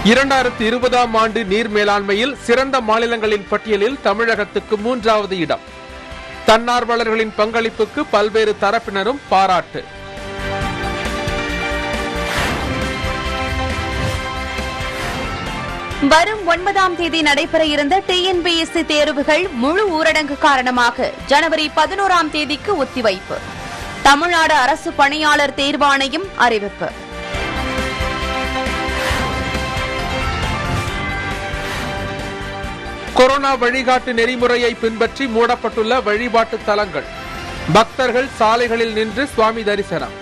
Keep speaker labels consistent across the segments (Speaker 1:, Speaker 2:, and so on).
Speaker 1: இரண்டாயிரத்தி இருபதாம் ஆண்டு நீர் மேலாண்மையில் சிறந்த மாநிலங்களின் பட்டியலில் தமிழகத்துக்கு மூன்றாவது இடம் தன்னார்வலர்களின் பங்களிப்புக்கு பல்வேறு தரப்பினரும் பாராட்டு
Speaker 2: வரும் ஒன்பதாம் தேதி நடைபெற இருந்த டிஎன்பிஎஸ்சி தேர்வுகள் முழு ஊரடங்கு காரணமாக ஜனவரி பதினோராம் தேதிக்கு ஒத்திவைப்பு தமிழ்நாடு அரசு பணியாளர் தேர்வாணையம் அறிவிப்பு
Speaker 1: கொரோனா வழிகாட்டு நெறிமுறையை பின்பற்றி மூடப்பட்டுள்ள வழிபாட்டு தலங்கள் பக்தர்கள் சாலைகளில் நின்று சுவாமி தரிசனம்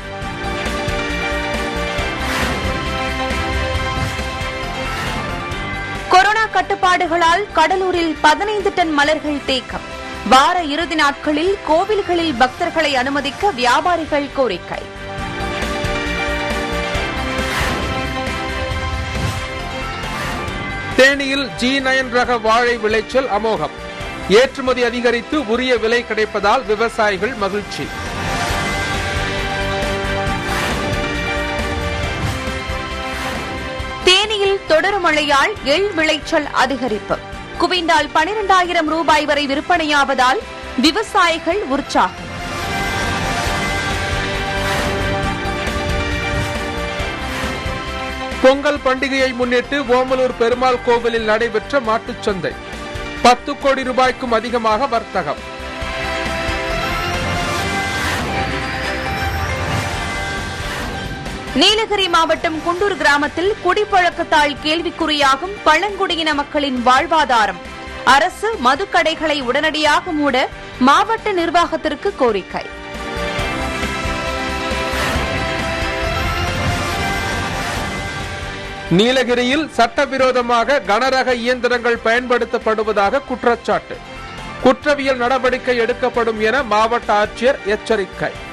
Speaker 2: கொரோனா கட்டுப்பாடுகளால் கடலூரில் பதினைந்து டன் மலர்கள் தேக்கம் வார இறுதி நாட்களில் கோவில்களில் பக்தர்களை அனுமதிக்க வியாபாரிகள் கோரிக்கை
Speaker 1: தேனியில் ஜி நயன் ரக வாழை விளைச்சல் அமோகம் ஏற்றுமதி அதிகரித்து உரிய விலை கிடைப்பதால் விவசாயிகள் மகிழ்ச்சி
Speaker 2: தேனியில் தொடரும் மழையால் எள் விளைச்சல் அதிகரிப்பு குவிண்டால் பனிரெண்டாயிரம் ரூபாய் வரை விற்பனையாவதால் விவசாயிகள் உற்சாகம்
Speaker 1: பொங்கல் பண்டிகையை முன்னிட்டு ஓமலூர் பெருமாள் கோவிலில் நடைபெற்ற மாட்டுச் சந்தை பத்து கோடி ரூபாய்க்கும் அதிகமாக வர்த்தகம்
Speaker 2: நீலகிரி மாவட்டம் குண்டூர் கிராமத்தில் குடிப்பழக்கத்தால் கேள்விக்குறியாகும் பழங்குடியின மக்களின் வாழ்வாதாரம் அரசு மதுக்கடைகளை உடனடியாக மூட மாவட்ட நிர்வாகத்திற்கு கோரிக்கை
Speaker 1: நீலகிரியில் சட்டவிரோதமாக கனரக இயந்திரங்கள் பயன்படுத்தப்படுவதாக குற்றச்சாட்டு குற்றவியல் நடவடிக்கை எடுக்கப்படும் என மாவட்ட ஆட்சியர் எச்சரிக்கை